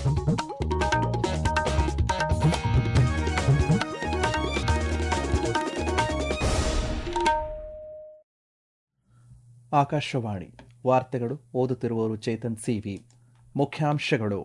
ಆಕಾಶವಾಣಿ ವಾರ್ತೆಗಳು ಓದುತ್ತಿರುವವರು ಚೇತನ್ ಸಿವಿ ಮುಖ್ಯಾಂಶಗಳು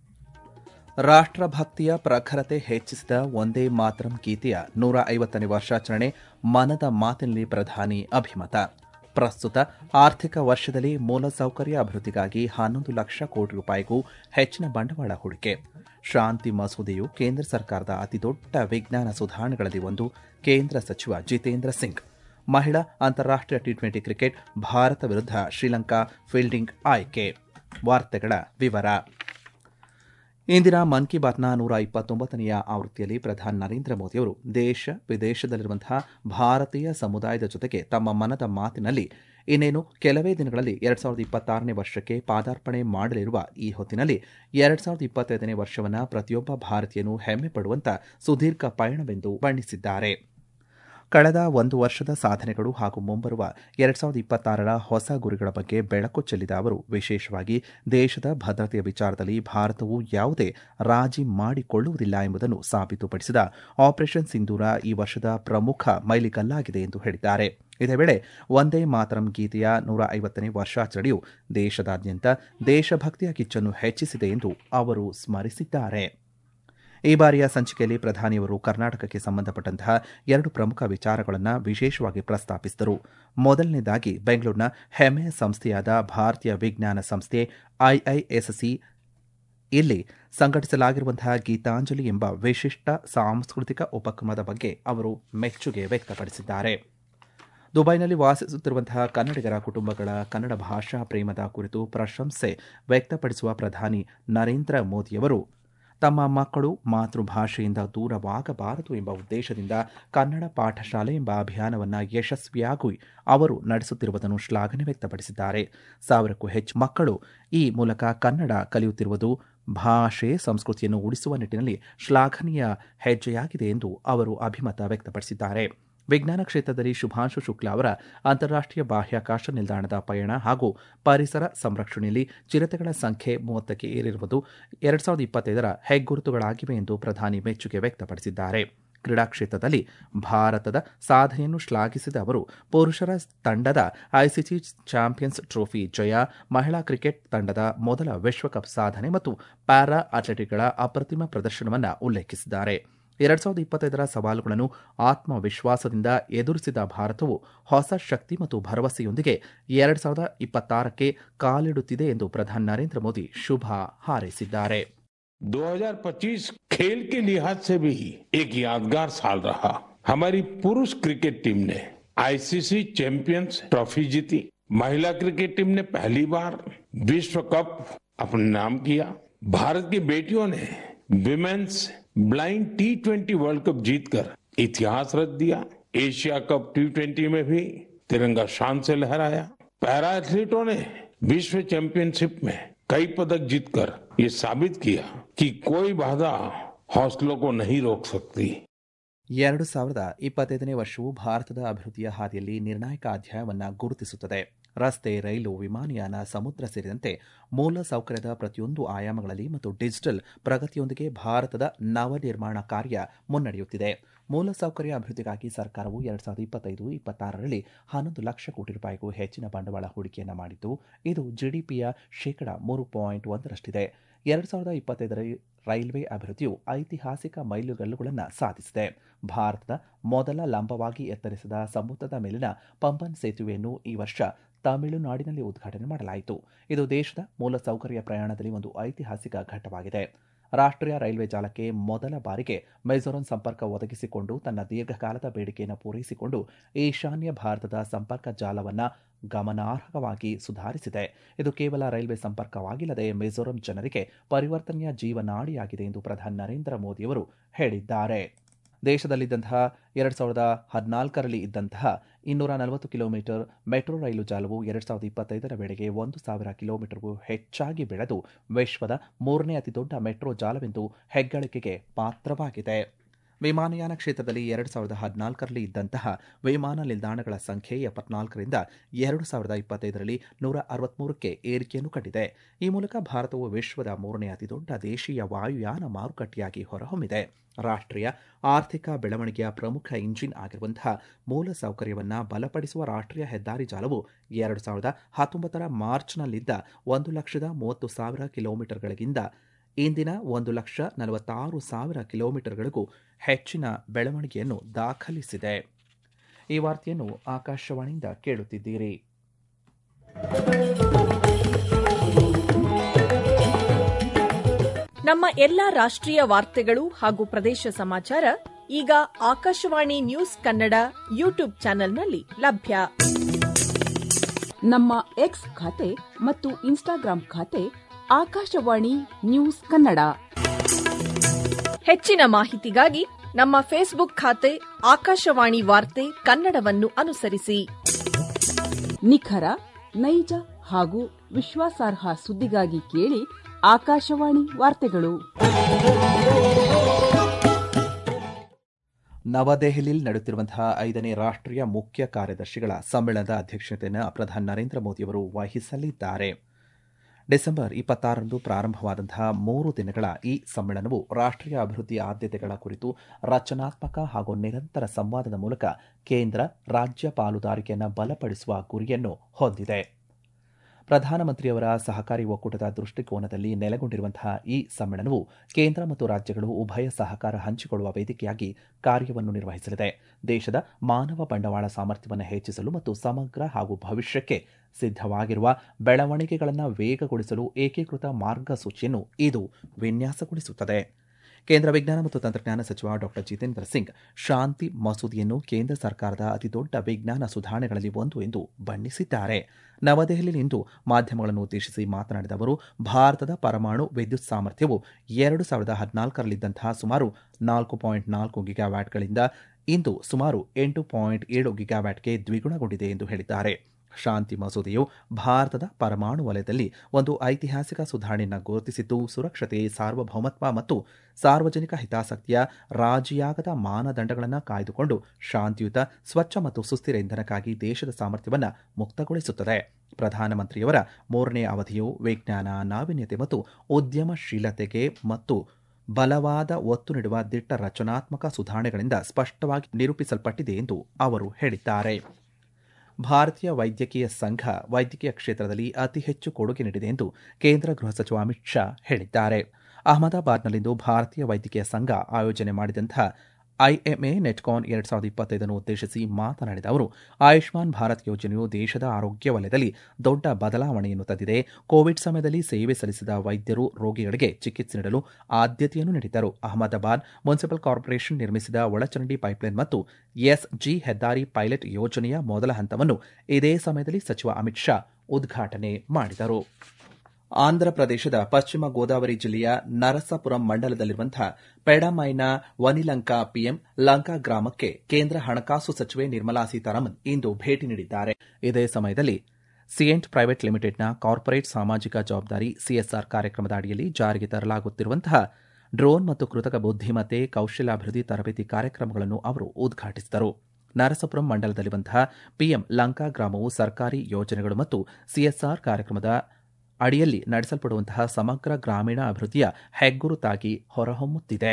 ರಾಷ್ಟ್ರಭಕ್ತಿಯ ಪ್ರಖರತೆ ಹೆಚ್ಚಿಸಿದ ಒಂದೇ ಮಾತರಂ ಗೀತೆಯ ನೂರ ಐವತ್ತನೇ ವರ್ಷಾಚರಣೆ ಮನದ ಮಾತಿನಲ್ಲಿ ಪ್ರಧಾನಿ ಅಭಿಮತ ಪ್ರಸ್ತುತ ಆರ್ಥಿಕ ವರ್ಷದಲ್ಲಿ ಮೂಲಸೌಕರ್ಯ ಅಭಿವೃದ್ಧಿಗಾಗಿ ಹನ್ನೊಂದು ಲಕ್ಷ ಕೋಟಿ ರೂಪಾಯಿಗೂ ಹೆಚ್ಚಿನ ಬಂಡವಾಳ ಹೂಡಿಕೆ ಶಾಂತಿ ಮಸೂದೆಯು ಕೇಂದ್ರ ಸರ್ಕಾರದ ಅತಿದೊಡ್ಡ ವಿಜ್ಞಾನ ಸುಧಾರಣೆಗಳಲ್ಲಿ ಒಂದು ಕೇಂದ್ರ ಸಚಿವ ಜಿತೇಂದ್ರ ಸಿಂಗ್ ಮಹಿಳಾ ಅಂತಾರಾಷ್ಟ್ರೀಯ ಟಿ ಟ್ವೆಂಟಿ ಕ್ರಿಕೆಟ್ ಭಾರತ ವಿರುದ್ಧ ಶ್ರೀಲಂಕಾ ಫೀಲ್ಡಿಂಗ್ ಆಯ್ಕೆ ವಾರ್ತೆಗಳ ವಿವರ ಇಂದಿನ ಮನ್ ಕಿ ಬಾತ್ನ ನೂರ ಇಪ್ಪತ್ತೊಂಬತ್ತನೆಯ ಆವೃತ್ತಿಯಲ್ಲಿ ಪ್ರಧಾನಿ ನರೇಂದ್ರ ಮೋದಿಯವರು ದೇಶ ವಿದೇಶದಲ್ಲಿರುವಂತಹ ಭಾರತೀಯ ಸಮುದಾಯದ ಜೊತೆಗೆ ತಮ್ಮ ಮನದ ಮಾತಿನಲ್ಲಿ ಇನ್ನೇನು ಕೆಲವೇ ದಿನಗಳಲ್ಲಿ ಎರಡ್ ಸಾವಿರದ ಇಪ್ಪತ್ತಾರನೇ ವರ್ಷಕ್ಕೆ ಪಾದಾರ್ಪಣೆ ಮಾಡಲಿರುವ ಈ ಹೊತ್ತಿನಲ್ಲಿ ಎರಡ್ ಸಾವಿರದ ಇಪ್ಪತ್ತೈದನೇ ವರ್ಷವನ್ನು ಪ್ರತಿಯೊಬ್ಬ ಭಾರತೀಯನೂ ಹೆಮ್ಮೆ ಪಡುವಂತ ಸುದೀರ್ಘ ಪಯಣವೆಂದು ಬಣ್ಣಿಸಿದ್ದಾರೆ ಕಳೆದ ಒಂದು ವರ್ಷದ ಸಾಧನೆಗಳು ಹಾಗೂ ಮುಂಬರುವ ಎರಡ್ ಸಾವಿರದ ಇಪ್ಪತ್ತಾರರ ಹೊಸ ಗುರಿಗಳ ಬಗ್ಗೆ ಬೆಳಕು ಚೆಲ್ಲಿದ ಅವರು ವಿಶೇಷವಾಗಿ ದೇಶದ ಭದ್ರತೆಯ ವಿಚಾರದಲ್ಲಿ ಭಾರತವು ಯಾವುದೇ ರಾಜಿ ಮಾಡಿಕೊಳ್ಳುವುದಿಲ್ಲ ಎಂಬುದನ್ನು ಸಾಬೀತುಪಡಿಸಿದ ಆಪರೇಷನ್ ಸಿಂಧೂರ ಈ ವರ್ಷದ ಪ್ರಮುಖ ಮೈಲಿಗಲ್ಲಾಗಿದೆ ಎಂದು ಹೇಳಿದ್ದಾರೆ ಇದೇ ವೇಳೆ ಒಂದೇ ಮಾತರಂ ಗೀತೆಯ ನೂರ ಐವತ್ತನೇ ವರ್ಷಾಚರಣೆಯು ದೇಶದಾದ್ಯಂತ ದೇಶಭಕ್ತಿಯ ಕಿಚ್ಚನ್ನು ಹೆಚ್ಚಿಸಿದೆ ಎಂದು ಅವರು ಸ್ಮರಿಸಿದ್ದಾರೆ ಈ ಬಾರಿಯ ಸಂಚಿಕೆಯಲ್ಲಿ ಪ್ರಧಾನಿಯವರು ಕರ್ನಾಟಕಕ್ಕೆ ಸಂಬಂಧಪಟ್ಟಂತಹ ಎರಡು ಪ್ರಮುಖ ವಿಚಾರಗಳನ್ನು ವಿಶೇಷವಾಗಿ ಪ್ರಸ್ತಾಪಿಸಿದರು ಮೊದಲನೇದಾಗಿ ಬೆಂಗಳೂರಿನ ಹೆಮ್ಮೆಯ ಸಂಸ್ಥೆಯಾದ ಭಾರತೀಯ ವಿಜ್ಞಾನ ಸಂಸ್ಥೆ ಐಐಎಸ್ಸಿ ಇಲ್ಲಿ ಸಂಘಟಿಸಲಾಗಿರುವಂತಹ ಗೀತಾಂಜಲಿ ಎಂಬ ವಿಶಿಷ್ಟ ಸಾಂಸ್ಕೃತಿಕ ಉಪಕ್ರಮದ ಬಗ್ಗೆ ಅವರು ಮೆಚ್ಚುಗೆ ವ್ಯಕ್ತಪಡಿಸಿದ್ದಾರೆ ದುಬೈನಲ್ಲಿ ವಾಸಿಸುತ್ತಿರುವಂತಹ ಕನ್ನಡಿಗರ ಕುಟುಂಬಗಳ ಕನ್ನಡ ಭಾಷಾ ಪ್ರೇಮದ ಕುರಿತು ಪ್ರಶಂಸೆ ವ್ಯಕ್ತಪಡಿಸುವ ಪ್ರಧಾನಿ ನರೇಂದ್ರ ಮೋದಿಯವರು ತಮ್ಮ ಮಕ್ಕಳು ಮಾತೃಭಾಷೆಯಿಂದ ದೂರವಾಗಬಾರದು ಎಂಬ ಉದ್ದೇಶದಿಂದ ಕನ್ನಡ ಪಾಠಶಾಲೆ ಎಂಬ ಅಭಿಯಾನವನ್ನು ಯಶಸ್ವಿಯಾಗಿ ಅವರು ನಡೆಸುತ್ತಿರುವುದನ್ನು ಶ್ಲಾಘನೆ ವ್ಯಕ್ತಪಡಿಸಿದ್ದಾರೆ ಸಾವಿರಕ್ಕೂ ಹೆಚ್ಚು ಮಕ್ಕಳು ಈ ಮೂಲಕ ಕನ್ನಡ ಕಲಿಯುತ್ತಿರುವುದು ಭಾಷೆ ಸಂಸ್ಕೃತಿಯನ್ನು ಉಳಿಸುವ ನಿಟ್ಟಿನಲ್ಲಿ ಶ್ಲಾಘನೀಯ ಹೆಜ್ಜೆಯಾಗಿದೆ ಎಂದು ಅವರು ಅಭಿಮತ ವ್ಯಕ್ತಪಡಿಸಿದ್ದಾರೆ ವಿಜ್ಞಾನ ಕ್ಷೇತ್ರದಲ್ಲಿ ಶುಭಾಂಶು ಶುಕ್ಲಾ ಅವರ ಅಂತಾರಾಷ್ಟ್ರೀಯ ಬಾಹ್ಯಾಕಾಶ ನಿಲ್ದಾಣದ ಪಯಣ ಹಾಗೂ ಪರಿಸರ ಸಂರಕ್ಷಣೆಯಲ್ಲಿ ಚಿರತೆಗಳ ಸಂಖ್ಯೆ ಮೂವತ್ತಕ್ಕೆ ಏರಿರುವುದು ಎರಡ್ ಸಾವಿರದ ಇಪ್ಪತ್ತೈದರ ಹೆಗ್ಗುರುತುಗಳಾಗಿವೆ ಎಂದು ಪ್ರಧಾನಿ ಮೆಚ್ಚುಗೆ ವ್ಯಕ್ತಪಡಿಸಿದ್ದಾರೆ ಕ್ರೀಡಾ ಕ್ಷೇತ್ರದಲ್ಲಿ ಭಾರತದ ಸಾಧನೆಯನ್ನು ಶ್ಲಾಘಿಸಿದ ಅವರು ಪುರುಷರ ತಂಡದ ಐಸಿಸಿ ಚಾಂಪಿಯನ್ಸ್ ಟ್ರೋಫಿ ಜಯ ಮಹಿಳಾ ಕ್ರಿಕೆಟ್ ತಂಡದ ಮೊದಲ ವಿಶ್ವಕಪ್ ಸಾಧನೆ ಮತ್ತು ಪ್ಯಾರಾ ಅಥ್ಲೆಟಿಕ್ಗಳ ಅಪ್ರತಿಮ ಪ್ರದರ್ಶನವನ್ನು ಉಲ್ಲೇಖಿಸಿದ್ದಾರೆ ಎರಡ್ ಸಾವಿರದ ಇಪ್ಪತ್ತೈದರ ಸವಾಲುಗಳನ್ನು ಆತ್ಮವಿಶ್ವಾಸದಿಂದ ಎದುರಿಸಿದ ಭಾರತವು ಹೊಸ ಶಕ್ತಿ ಮತ್ತು ಭರವಸೆಯೊಂದಿಗೆ ಎರಡ್ ಸಾವಿರದ ಇಪ್ಪತ್ತಾರಕ್ಕೆ ಕಾಲಿಡುತ್ತಿದೆ ಎಂದು ಪ್ರಧಾನಿ ನರೇಂದ್ರ ಮೋದಿ ಶುಭ ಹಾರೈಸಿದ್ದಾರೆ 2025 खेल के लिहाज से भी एक यादगार साल रहा हमारी पुरुष क्रिकेट टीम ने आईसीसी चैंपियंस ट्रॉफी जीती महिला क्रिकेट टीम ने पहली बार विश्व कप अपने नाम किया भारत की बेटियों ने women's blind T twenty world cup जीतकर इतिहास रच दिया एशिया कप टी ट्वेंटी में भी तिरंगा शान से लहराया पैरा एथलीटों ने विश्व चैंपियनशिप में कई पदक जीतकर ये साबित किया कि कोई बाधा हौसलों को नहीं रोक सकती ಎರಡು ಸಾವಿರದ ಇಪ್ಪತ್ತೈದನೇ ವರ್ಷವು ಭಾರತದ ಅಭಿವೃದ್ಧಿಯ ಹಾದಿಯಲ್ಲಿ ನಿರ್ಣಾಯಕ ಅಧ್ಯಾಯವನ್ನು ಗುರುತಿಸುತ್ತದೆ ರಸ್ತೆ ರೈಲು ವಿಮಾನಯಾನ ಸಮುದ್ರ ಸೇರಿದಂತೆ ಮೂಲ ಸೌಕರ್ಯದ ಪ್ರತಿಯೊಂದು ಆಯಾಮಗಳಲ್ಲಿ ಮತ್ತು ಡಿಜಿಟಲ್ ಪ್ರಗತಿಯೊಂದಿಗೆ ಭಾರತದ ನವನಿರ್ಮಾಣ ಕಾರ್ಯ ಮುನ್ನಡೆಯುತ್ತಿದೆ ಮೂಲಸೌಕರ್ಯ ಅಭಿವೃದ್ಧಿಗಾಗಿ ಸರ್ಕಾರವು ಎರಡ್ ಸಾವಿರದ ಇಪ್ಪತ್ತೈದು ಇಪ್ಪತ್ತಾರರಲ್ಲಿ ಹನ್ನೊಂದು ಲಕ್ಷ ಕೋಟಿ ರೂಪಾಯಿಗೂ ಹೆಚ್ಚಿನ ಬಂಡವಾಳ ಹೂಡಿಕೆಯನ್ನು ಮಾಡಿದ್ದು ಇದು ಜಿಡಿಪಿಯ ಶೇಕಡ ಮೂರು ಪಾಯಿಂಟ್ ಒಂದರಷ್ಟಿದೆ ಎರಡ್ ಸಾವಿರದ ಇಪ್ಪತ್ತೈದರ ರೈಲ್ವೆ ಅಭಿವೃದ್ಧಿಯು ಐತಿಹಾಸಿಕ ಮೈಲುಗಲ್ಲುಗಳನ್ನು ಸಾಧಿಸಿದೆ ಭಾರತದ ಮೊದಲ ಲಂಬವಾಗಿ ಎತ್ತರಿಸಿದ ಸಮುದ್ರದ ಮೇಲಿನ ಪಂಬನ್ ಸೇತುವೆಯನ್ನು ಈ ವರ್ಷ ತಮಿಳುನಾಡಿನಲ್ಲಿ ಉದ್ಘಾಟನೆ ಮಾಡಲಾಯಿತು ಇದು ದೇಶದ ಮೂಲಸೌಕರ್ಯ ಪ್ರಯಾಣದಲ್ಲಿ ಒಂದು ಐತಿಹಾಸಿಕ ಘಟ್ಟವಾಗಿದೆ ರಾಷ್ಟ್ರೀಯ ರೈಲ್ವೆ ಜಾಲಕ್ಕೆ ಮೊದಲ ಬಾರಿಗೆ ಮಿಜೋರಾಂ ಸಂಪರ್ಕ ಒದಗಿಸಿಕೊಂಡು ತನ್ನ ದೀರ್ಘಕಾಲದ ಬೇಡಿಕೆಯನ್ನು ಪೂರೈಸಿಕೊಂಡು ಈಶಾನ್ಯ ಭಾರತದ ಸಂಪರ್ಕ ಜಾಲವನ್ನು ಗಮನಾರ್ಹವಾಗಿ ಸುಧಾರಿಸಿದೆ ಇದು ಕೇವಲ ರೈಲ್ವೆ ಸಂಪರ್ಕವಾಗಿಲ್ಲದೆ ಮಿಜೋರಾಂ ಜನರಿಗೆ ಪರಿವರ್ತನೆಯ ಜೀವನಾಡಿಯಾಗಿದೆ ಎಂದು ಪ್ರಧಾನಿ ನರೇಂದ್ರ ಮೋದಿಯವರು ಹೇಳಿದ್ದಾರೆ ದೇಶದಲ್ಲಿದ್ದಂತಹ ಎರಡ್ ಸಾವಿರದ ಹದಿನಾಲ್ಕರಲ್ಲಿ ಇದ್ದಂತಹ ಇನ್ನೂರ ನಲವತ್ತು ಕಿಲೋಮೀಟರ್ ಮೆಟ್ರೋ ರೈಲು ಜಾಲವು ಎರಡ್ ಸಾವಿರದ ಇಪ್ಪತ್ತೈದರ ವೇಳೆಗೆ ಒಂದು ಸಾವಿರ ಕಿಲೋಮೀಟರ್ಗೂ ಹೆಚ್ಚಾಗಿ ಬೆಳೆದು ವಿಶ್ವದ ಮೂರನೇ ಅತಿದೊಡ್ಡ ಮೆಟ್ರೋ ಜಾಲವೆಂದು ಹೆಗ್ಗಳಿಕೆಗೆ ಪಾತ್ರವಾಗಿದೆ ವಿಮಾನಯಾನ ಕ್ಷೇತ್ರದಲ್ಲಿ ಎರಡು ಸಾವಿರದ ಹದಿನಾಲ್ಕರಲ್ಲಿ ಇದ್ದಂತಹ ವಿಮಾನ ನಿಲ್ದಾಣಗಳ ಸಂಖ್ಯೆ ಎಪ್ಪತ್ನಾಲ್ಕರಿಂದ ಎರಡು ಸಾವಿರದ ಇಪ್ಪತ್ತೈದರಲ್ಲಿ ನೂರ ಅರವತ್ಮೂರಕ್ಕೆ ಏರಿಕೆಯನ್ನು ಕಂಡಿದೆ ಈ ಮೂಲಕ ಭಾರತವು ವಿಶ್ವದ ಮೂರನೇ ಅತಿದೊಡ್ಡ ದೇಶೀಯ ವಾಯುಯಾನ ಮಾರುಕಟ್ಟೆಯಾಗಿ ಹೊರಹೊಮ್ಮಿದೆ ರಾಷ್ಟ್ರೀಯ ಆರ್ಥಿಕ ಬೆಳವಣಿಗೆಯ ಪ್ರಮುಖ ಇಂಜಿನ್ ಆಗಿರುವಂತಹ ಮೂಲ ಸೌಕರ್ಯವನ್ನು ಬಲಪಡಿಸುವ ರಾಷ್ಟ್ರೀಯ ಹೆದ್ದಾರಿ ಜಾಲವು ಎರಡು ಸಾವಿರದ ಹತ್ತೊಂಬತ್ತರ ಮಾರ್ಚ್ನಲ್ಲಿದ್ದ ಒಂದು ಲಕ್ಷದ ಮೂವತ್ತು ಸಾವಿರ ಕಿಲೋಮೀಟರ್ಗಳಿಗಿಂತ ಇಂದಿನ ಒಂದು ಲಕ್ಷ ನಲವತ್ತಾರು ಸಾವಿರ ಕಿಲೋಮೀಟರ್ಗಳಿಗೂ ಹೆಚ್ಚಿನ ಬೆಳವಣಿಗೆಯನ್ನು ದಾಖಲಿಸಿದೆ ಈ ವಾರ್ತೆಯನ್ನು ಆಕಾಶವಾಣಿಯಿಂದ ಕೇಳುತ್ತಿದ್ದೀರಿ ನಮ್ಮ ಎಲ್ಲ ರಾಷ್ಟ್ರೀಯ ವಾರ್ತೆಗಳು ಹಾಗೂ ಪ್ರದೇಶ ಸಮಾಚಾರ ಈಗ ಆಕಾಶವಾಣಿ ನ್ಯೂಸ್ ಕನ್ನಡ ಯೂಟ್ಯೂಬ್ ಚಾನೆಲ್ನಲ್ಲಿ ಲಭ್ಯ ನಮ್ಮ ಎಕ್ಸ್ ಖಾತೆ ಮತ್ತು ಇನ್ಸ್ಟಾಗ್ರಾಂ ಖಾತೆ ಆಕಾಶವಾಣಿ ನ್ಯೂಸ್ ಕನ್ನಡ ಹೆಚ್ಚಿನ ಮಾಹಿತಿಗಾಗಿ ನಮ್ಮ ಫೇಸ್ಬುಕ್ ಖಾತೆ ಆಕಾಶವಾಣಿ ವಾರ್ತೆ ಕನ್ನಡವನ್ನು ಅನುಸರಿಸಿ ನಿಖರ ನೈಜ ಹಾಗೂ ವಿಶ್ವಾಸಾರ್ಹ ಸುದ್ದಿಗಾಗಿ ಕೇಳಿ ಆಕಾಶವಾಣಿ ವಾರ್ತೆಗಳು ನವದೆಹಲಿಯಲ್ಲಿ ನಡೆಯುತ್ತಿರುವಂತಹ ಐದನೇ ರಾಷ್ಟ್ರೀಯ ಮುಖ್ಯ ಕಾರ್ಯದರ್ಶಿಗಳ ಸಮ್ಮೇಳನದ ಅಧ್ಯಕ್ಷತೆಯನ್ನು ಪ್ರಧಾನಿ ನರೇಂದ್ರ ಮೋದಿಯವರು ವಹಿಸಲಿದ್ದಾರೆ ಡಿಸೆಂಬರ್ ಇಪ್ಪತ್ತಾರರಂದು ಪ್ರಾರಂಭವಾದಂತಹ ಮೂರು ದಿನಗಳ ಈ ಸಮ್ಮೇಳನವು ರಾಷ್ಟ್ರೀಯ ಅಭಿವೃದ್ಧಿ ಆದ್ಯತೆಗಳ ಕುರಿತು ರಚನಾತ್ಮಕ ಹಾಗೂ ನಿರಂತರ ಸಂವಾದದ ಮೂಲಕ ಕೇಂದ್ರ ರಾಜ್ಯ ಪಾಲುದಾರಿಕೆಯನ್ನು ಬಲಪಡಿಸುವ ಗುರಿಯನ್ನು ಹೊಂದಿದೆ ಪ್ರಧಾನಮಂತ್ರಿಯವರ ಸಹಕಾರಿ ಒಕ್ಕೂಟದ ದೃಷ್ಟಿಕೋನದಲ್ಲಿ ನೆಲೆಗೊಂಡಿರುವಂತಹ ಈ ಸಮ್ಮೇಳನವು ಕೇಂದ್ರ ಮತ್ತು ರಾಜ್ಯಗಳು ಉಭಯ ಸಹಕಾರ ಹಂಚಿಕೊಳ್ಳುವ ವೇದಿಕೆಯಾಗಿ ಕಾರ್ಯವನ್ನು ನಿರ್ವಹಿಸಲಿದೆ ದೇಶದ ಮಾನವ ಬಂಡವಾಳ ಸಾಮರ್ಥ್ಯವನ್ನು ಹೆಚ್ಚಿಸಲು ಮತ್ತು ಸಮಗ್ರ ಹಾಗೂ ಭವಿಷ್ಯಕ್ಕೆ ಸಿದ್ಧವಾಗಿರುವ ಬೆಳವಣಿಗೆಗಳನ್ನು ವೇಗಗೊಳಿಸಲು ಏಕೀಕೃತ ಮಾರ್ಗಸೂಚಿಯನ್ನು ಇದು ವಿನ್ಯಾಸಗೊಳಿಸುತ್ತದೆ ಕೇಂದ್ರ ವಿಜ್ಞಾನ ಮತ್ತು ತಂತ್ರಜ್ಞಾನ ಸಚಿವ ಡಾಕ್ಟರ್ ಜಿತೇಂದ್ರ ಸಿಂಗ್ ಶಾಂತಿ ಮಸೂದೆಯನ್ನು ಕೇಂದ್ರ ಸರ್ಕಾರದ ಅತಿದೊಡ್ಡ ವಿಜ್ಞಾನ ಸುಧಾರಣೆಗಳಲ್ಲಿ ಒಂದು ಎಂದು ಬಣ್ಣಿಸಿದ್ದಾರೆ ನವದೆಹಲಿಯಲ್ಲಿಂದು ಮಾಧ್ಯಮಗಳನ್ನು ಉದ್ದೇಶಿಸಿ ಮಾತನಾಡಿದ ಅವರು ಭಾರತದ ಪರಮಾಣು ವಿದ್ಯುತ್ ಸಾಮರ್ಥ್ಯವು ಎರಡು ಸಾವಿರದ ಹದಿನಾಲ್ಕರಲ್ಲಿದ್ದಂತಹ ಸುಮಾರು ನಾಲ್ಕು ಪಾಯಿಂಟ್ ನಾಲ್ಕು ಗಿಗಾವ್ಯಾಟ್ಗಳಿಂದ ಇಂದು ಸುಮಾರು ಎಂಟು ಪಾಯಿಂಟ್ ಏಳು ಗಿಗಾವ್ಯಾಟ್ಗೆ ದ್ವಿಗುಣಗೊಂಡಿದೆ ಎಂದು ಹೇಳಿದ್ದಾರೆ ಶಾಂತಿ ಮಸೂದೆಯು ಭಾರತದ ಪರಮಾಣು ವಲಯದಲ್ಲಿ ಒಂದು ಐತಿಹಾಸಿಕ ಸುಧಾರಣೆಯನ್ನು ಗುರುತಿಸಿದ್ದು ಸುರಕ್ಷತೆ ಸಾರ್ವಭೌಮತ್ವ ಮತ್ತು ಸಾರ್ವಜನಿಕ ಹಿತಾಸಕ್ತಿಯ ರಾಜಿಯಾಗದ ಮಾನದಂಡಗಳನ್ನು ಕಾಯ್ದುಕೊಂಡು ಶಾಂತಿಯುತ ಸ್ವಚ್ಛ ಮತ್ತು ಸುಸ್ಥಿರ ಇಂಧನಕ್ಕಾಗಿ ದೇಶದ ಸಾಮರ್ಥ್ಯವನ್ನು ಮುಕ್ತಗೊಳಿಸುತ್ತದೆ ಪ್ರಧಾನಮಂತ್ರಿಯವರ ಮೂರನೇ ಅವಧಿಯು ವಿಜ್ಞಾನ ನಾವೀನ್ಯತೆ ಮತ್ತು ಉದ್ಯಮಶೀಲತೆಗೆ ಮತ್ತು ಬಲವಾದ ಒತ್ತು ನೀಡುವ ದಿಟ್ಟ ರಚನಾತ್ಮಕ ಸುಧಾರಣೆಗಳಿಂದ ಸ್ಪಷ್ಟವಾಗಿ ನಿರೂಪಿಸಲ್ಪಟ್ಟಿದೆ ಎಂದು ಅವರು ಹೇಳಿದ್ದಾರೆ ಭಾರತೀಯ ವೈದ್ಯಕೀಯ ಸಂಘ ವೈದ್ಯಕೀಯ ಕ್ಷೇತ್ರದಲ್ಲಿ ಅತಿ ಹೆಚ್ಚು ಕೊಡುಗೆ ನೀಡಿದೆ ಎಂದು ಕೇಂದ್ರ ಗೃಹ ಸಚಿವ ಅಮಿತ್ ಶಾ ಹೇಳಿದ್ದಾರೆ ಅಹಮದಾಬಾದ್ನಲ್ಲಿಂದು ಭಾರತೀಯ ವೈದ್ಯಕೀಯ ಸಂಘ ಆಯೋಜನೆ ಮಾಡಿದಂತಹ ಐಎಂಎ ನೆಟ್ಕಾನ್ ಎರಡ್ ಸಾವಿರದ ಇಪ್ಪತ್ತೈದನ್ನು ಉದ್ದೇಶಿಸಿ ಮಾತನಾಡಿದ ಅವರು ಆಯುಷ್ಮಾನ್ ಭಾರತ್ ಯೋಜನೆಯು ದೇಶದ ಆರೋಗ್ಯ ವಲಯದಲ್ಲಿ ದೊಡ್ಡ ಬದಲಾವಣೆಯನ್ನು ತಂದಿದೆ ಕೋವಿಡ್ ಸಮಯದಲ್ಲಿ ಸೇವೆ ಸಲ್ಲಿಸಿದ ವೈದ್ಯರು ರೋಗಿಗಳಿಗೆ ಚಿಕಿತ್ಸೆ ನೀಡಲು ಆದ್ಯತೆಯನ್ನು ನೀಡಿದ್ದರು ಅಹಮದಾಬಾದ್ ಮುನ್ಸಿಪಲ್ ಕಾರ್ಪೊರೇಷನ್ ನಿರ್ಮಿಸಿದ ಒಳಚರಂಡಿ ಪೈಪ್ಲೈನ್ ಮತ್ತು ಎಸ್ಜಿ ಹೆದ್ದಾರಿ ಪೈಲಟ್ ಯೋಜನೆಯ ಮೊದಲ ಹಂತವನ್ನು ಇದೇ ಸಮಯದಲ್ಲಿ ಸಚಿವ ಅಮಿತ್ ಶಾ ಉದ್ಘಾಟನೆ ಮಾಡಿದರು ಆಂಧ್ರಪ್ರದೇಶದ ಪಶ್ಚಿಮ ಗೋದಾವರಿ ಜಿಲ್ಲೆಯ ನರಸಾಪುರಂ ಮಂಡಲದಲ್ಲಿರುವಂತಹ ಪೆಡಮೈನ ವನಿಲಂಕಾ ಪಿಎಂ ಲಂಕಾ ಗ್ರಾಮಕ್ಕೆ ಕೇಂದ್ರ ಹಣಕಾಸು ಸಚಿವೆ ನಿರ್ಮಲಾ ಸೀತಾರಾಮನ್ ಇಂದು ಭೇಟಿ ನೀಡಿದ್ದಾರೆ ಇದೇ ಸಮಯದಲ್ಲಿ ಸಿಯೆಂಟ್ ಪ್ರೈವೇಟ್ ಲಿಮಿಟೆಡ್ನ ಕಾರ್ಪೊರೇಟ್ ಸಾಮಾಜಿಕ ಜವಾಬ್ದಾರಿ ಸಿಎಸ್ಆರ್ ಕಾರ್ಯಕ್ರಮದ ಅಡಿಯಲ್ಲಿ ಜಾರಿಗೆ ತರಲಾಗುತ್ತಿರುವಂತಹ ಡ್ರೋನ್ ಮತ್ತು ಕೃತಕ ಬುದ್ಧಿಮತ್ತೆ ಕೌಶಲ್ಯಾಭಿವೃದ್ಧಿ ತರಬೇತಿ ಕಾರ್ಯಕ್ರಮಗಳನ್ನು ಅವರು ಉದ್ಘಾಟಿಸಿದರು ನರಸಾಪುರಂ ಮಂಡಲದಲ್ಲಿರುವಂತಹ ಪಿಎಂ ಲಂಕಾ ಗ್ರಾಮವು ಸರ್ಕಾರಿ ಯೋಜನೆಗಳು ಮತ್ತು ಸಿಎಸ್ಆರ್ ಕಾರ್ಯಕ್ರಮದ ಅಡಿಯಲ್ಲಿ ನಡೆಸಲ್ಪಡುವಂತಹ ಸಮಗ್ರ ಗ್ರಾಮೀಣ ಅಭಿವೃದ್ಧಿಯ ಹೆಗ್ಗುರುತಾಗಿ ಹೊರಹೊಮ್ಮುತ್ತಿದೆ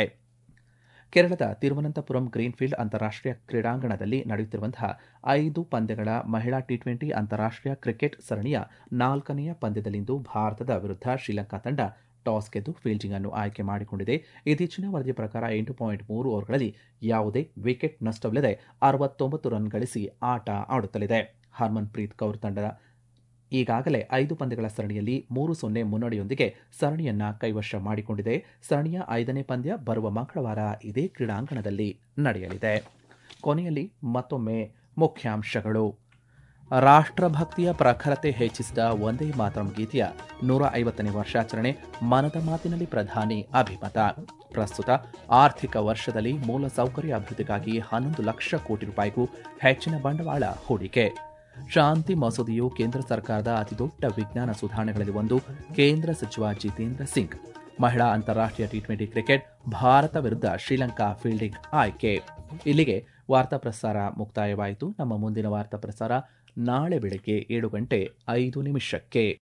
ಕೇರಳದ ತಿರುವನಂತಪುರಂ ಗ್ರೀನ್ಫೀಲ್ಡ್ ಅಂತಾರಾಷ್ಟೀಯ ಕ್ರೀಡಾಂಗಣದಲ್ಲಿ ನಡೆಯುತ್ತಿರುವಂತಹ ಐದು ಪಂದ್ಯಗಳ ಮಹಿಳಾ ಟಿ ಟ್ವೆಂಟಿ ಅಂತಾರಾಷ್ಟೀಯ ಕ್ರಿಕೆಟ್ ಸರಣಿಯ ನಾಲ್ಕನೆಯ ಪಂದ್ಯದಲ್ಲಿಂದು ಭಾರತದ ವಿರುದ್ಧ ಶ್ರೀಲಂಕಾ ತಂಡ ಟಾಸ್ ಗೆದ್ದು ಫೀಲ್ಡಿಂಗ್ ಅನ್ನು ಆಯ್ಕೆ ಮಾಡಿಕೊಂಡಿದೆ ಇತ್ತೀಚಿನ ವರದಿಯ ಪ್ರಕಾರ ಎಂಟು ಪಾಯಿಂಟ್ ಮೂರು ಓವರ್ಗಳಲ್ಲಿ ಯಾವುದೇ ವಿಕೆಟ್ ನಷ್ಟವಿಲ್ಲದೆ ಅರವತ್ತೊಂಬತ್ತು ರನ್ ಗಳಿಸಿ ಆಟ ಆಡುತ್ತಲಿದೆ ಹರ್ಮನ್ ಪ್ರೀತ್ ಕೌರ್ ತಂಡ ಈಗಾಗಲೇ ಐದು ಪಂದ್ಯಗಳ ಸರಣಿಯಲ್ಲಿ ಮೂರು ಸೊನ್ನೆ ಮುನ್ನಡೆಯೊಂದಿಗೆ ಸರಣಿಯನ್ನ ಕೈವಶ ಮಾಡಿಕೊಂಡಿದೆ ಸರಣಿಯ ಐದನೇ ಪಂದ್ಯ ಬರುವ ಮಂಗಳವಾರ ಇದೇ ಕ್ರೀಡಾಂಗಣದಲ್ಲಿ ನಡೆಯಲಿದೆ ಕೊನೆಯಲ್ಲಿ ಮತ್ತೊಮ್ಮೆ ಮುಖ್ಯಾಂಶಗಳು ರಾಷ್ಟ್ರಭಕ್ತಿಯ ಪ್ರಖರತೆ ಹೆಚ್ಚಿಸಿದ ಒಂದೇ ಮಾತರಂ ಗೀತೆಯ ನೂರ ಐವತ್ತನೇ ವರ್ಷಾಚರಣೆ ಮನದ ಮಾತಿನಲ್ಲಿ ಪ್ರಧಾನಿ ಅಭಿಮತ ಪ್ರಸ್ತುತ ಆರ್ಥಿಕ ವರ್ಷದಲ್ಲಿ ಮೂಲಸೌಕರ್ಯ ಅಭಿವೃದ್ಧಿಗಾಗಿ ಹನ್ನೊಂದು ಲಕ್ಷ ಕೋಟಿ ರೂಪಾಯಿಗೂ ಹೆಚ್ಚಿನ ಬಂಡವಾಳ ಹೂಡಿಕೆ ಶಾಂತಿ ಮಸೂದೆಯು ಕೇಂದ್ರ ಸರ್ಕಾರದ ಅತಿದೊಡ್ಡ ವಿಜ್ಞಾನ ಸುಧಾರಣೆಗಳಲ್ಲಿ ಒಂದು ಕೇಂದ್ರ ಸಚಿವ ಜಿತೇಂದ್ರ ಸಿಂಗ್ ಮಹಿಳಾ ಅಂತಾರಾಷ್ಟ್ರೀಯ ಟಿ ಟ್ವೆಂಟಿ ಕ್ರಿಕೆಟ್ ಭಾರತ ವಿರುದ್ಧ ಶ್ರೀಲಂಕಾ ಫೀಲ್ಡಿಂಗ್ ಆಯ್ಕೆ ಇಲ್ಲಿಗೆ ವಾರ್ತಾ ಪ್ರಸಾರ ಮುಕ್ತಾಯವಾಯಿತು ನಮ್ಮ ಮುಂದಿನ ವಾರ್ತಾ ಪ್ರಸಾರ ನಾಳೆ ಬೆಳಗ್ಗೆ ಏಳು ಗಂಟೆ ಐದು ನಿಮಿಷಕ್ಕೆ